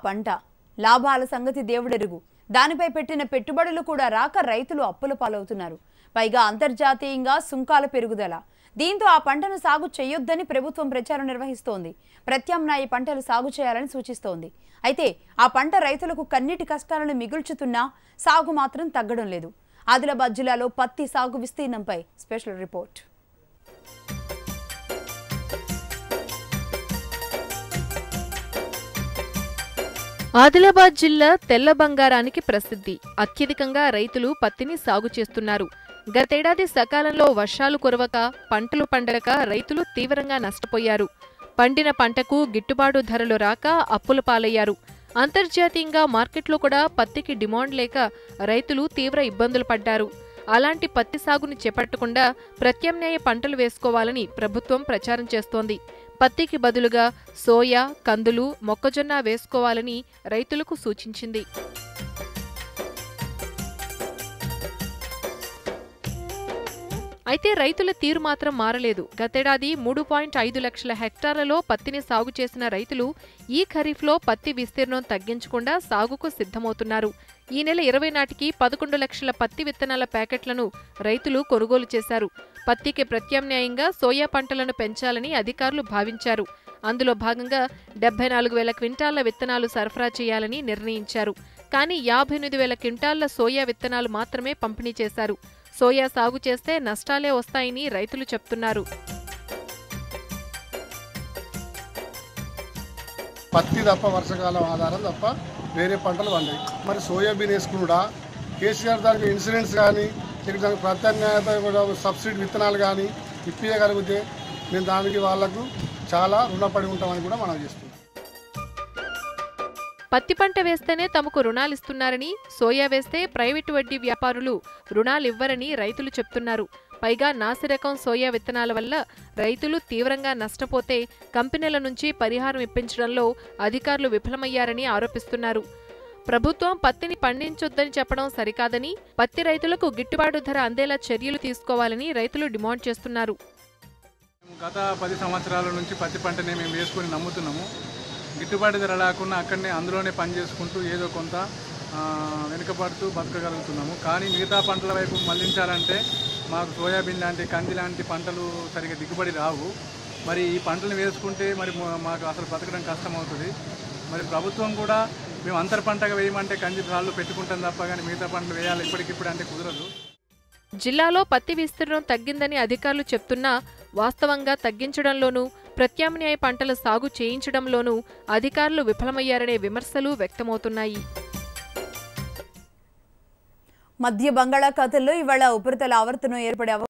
పంట లాభాల సంగతి దేవుడెరుగు దానిపై పెట్టిన పెట్టుబడులు కూడా రాక రైతులు అప్పుల పాలవుతున్నారు పైగా అంతర్జాతీయంగా సుంకాల పెరుగుదల దీంతో ఆ పంటను సాగు చేయొద్దని ప్రభుత్వం ప్రచారం నిర్వహిస్తోంది ప్రత్యామ్నాయ పంటలు సాగు చేయాలని సూచిస్తోంది అయితే ఆ పంట రైతులకు కన్నీటి కష్టాలను మిగుల్చుతున్నా సాగు మాత్రం తగ్గడం లేదు ఆదిలాబాద్ జిల్లాలో పత్తి సాగు విస్తీర్ణంపై స్పెషల్ రిపోర్ట్ ఆదిలాబాద్ జిల్లా తెల్ల బంగారానికి ప్రసిద్ధి అత్యధికంగా రైతులు పత్తిని సాగు చేస్తున్నారు గతేడాది సకాలంలో వర్షాలు కురవక పంటలు పండక రైతులు తీవ్రంగా నష్టపోయారు పండిన పంటకు గిట్టుబాటు ధరలు రాక అప్పుల పాలయ్యారు అంతర్జాతీయంగా మార్కెట్లో కూడా పత్తికి డిమాండ్ లేక రైతులు తీవ్ర ఇబ్బందులు పడ్డారు అలాంటి పత్తి సాగుని చేపట్టకుండా ప్రత్యామ్నాయ పంటలు వేసుకోవాలని ప్రభుత్వం ప్రచారం చేస్తోంది పత్తికి బదులుగా సోయా కందులు మొక్కజొన్న వేసుకోవాలని రైతులకు సూచించింది అయితే రైతుల తీరు మాత్రం మారలేదు గతేడాది మూడు పాయింట్ ఐదు లక్షల హెక్టార్లలో పత్తిని సాగు చేసిన రైతులు ఈ ఖరీఫ్లో పత్తి విస్తీర్ణం తగ్గించకుండా సాగుకు సిద్ధమవుతున్నారు ఈ నెల ఇరవై నాటికి పదకొండు లక్షల పత్తి విత్తనాల ప్యాకెట్లను రైతులు కొనుగోలు చేశారు పత్తికి ప్రత్యామ్నాయంగా సోయా పంటలను పెంచాలని అధికారులు భావించారు అందులో భాగంగా డెబ్బై నాలుగు వేల క్వింటాళ్ల విత్తనాలు సరఫరా చేయాలని నిర్ణయించారు కానీ యాభై ఎనిమిది వేల క్వింటాళ్ల సోయా విత్తనాలు మాత్రమే పంపిణీ చేశారు సోయా సాగు చేస్తే నష్టాలే వస్తాయని రైతులు చెప్తున్నారు పత్తి తప్ప వర్షాకాలం ఆధారం తప్ప వేరే పంటలు పండాయి మరి సోయాబీన్ వేసుకున్నాడా కేసీఆర్ దానికి ఇన్సూరెన్స్ కానీ ఇక్కడ దానికి ప్రత్యామ్నాయత కూడా సబ్సిడీ విత్తనాలు కానీ ఇప్పించగలిగితే మేము దానికి వాళ్ళకు చాలా రుణపడి ఉంటామని కూడా మనం చేస్తున్నాం పత్తి పంట వేస్తేనే తమకు రుణాలిస్తున్నారని సోయా వేస్తే ప్రైవేటు వడ్డీ వ్యాపారులు రుణాలివ్వరని రైతులు చెప్తున్నారు పైగా నాసిరకం సోయా విత్తనాల వల్ల రైతులు తీవ్రంగా నష్టపోతే కంపెనీల నుంచి పరిహారం ఇప్పించడంలో అధికారులు విఫలమయ్యారని ఆరోపిస్తున్నారు ప్రభుత్వం పత్తిని పండించొద్దని చెప్పడం సరికాదని పత్తి రైతులకు గిట్టుబాటు ధర అందేలా చర్యలు తీసుకోవాలని రైతులు డిమాండ్ చేస్తున్నారు గత పది సంవత్సరాల నుంచి పత్తి పంటనే మేము వేసుకొని నమ్ముతున్నాము గిట్టుబాటు ధర లేకుండా అక్కడనే అందులోనే పని చేసుకుంటూ ఏదో కొంత ఆ, వెనుకబడుతూ బతకగలుగుతున్నాము కానీ మిగతా పంటల వైపు మళ్లించాలంటే మాకు సోయాబీన్ లాంటి కంది లాంటి పంటలు సరిగా దిగుబడి రావు మరి ఈ పంటలు వేసుకుంటే మరి మా- మాకు అసలు బతకడం కష్టమవుతుంది మరి ప్రభుత్వం కూడా మేము అంతర పంటగా వేయమంటే కంది రాళ్ళు పెట్టుకుంటాం తప్ప కానీ మిగతా పంటలు వేయాలి ఇప్పటికిప్పుడు అంటే కుదరదు జిల్లాలో పత్తి విస్తీర్ణం తగ్గిందని అధికారులు చెప్తున్నా వాస్తవంగా తగ్గించడంలోనూ ప్రత్యామ్నాయ పంటల సాగు చేయించడంలోనూ అధికారులు విఫలమయ్యారనే విమర్శలు వ్యక్తమవుతున్నాయి మధ్య బంగాళాఖాతంలో ఇవాళ ఉపరితల ఆవర్తనం ఏర్పడే అవ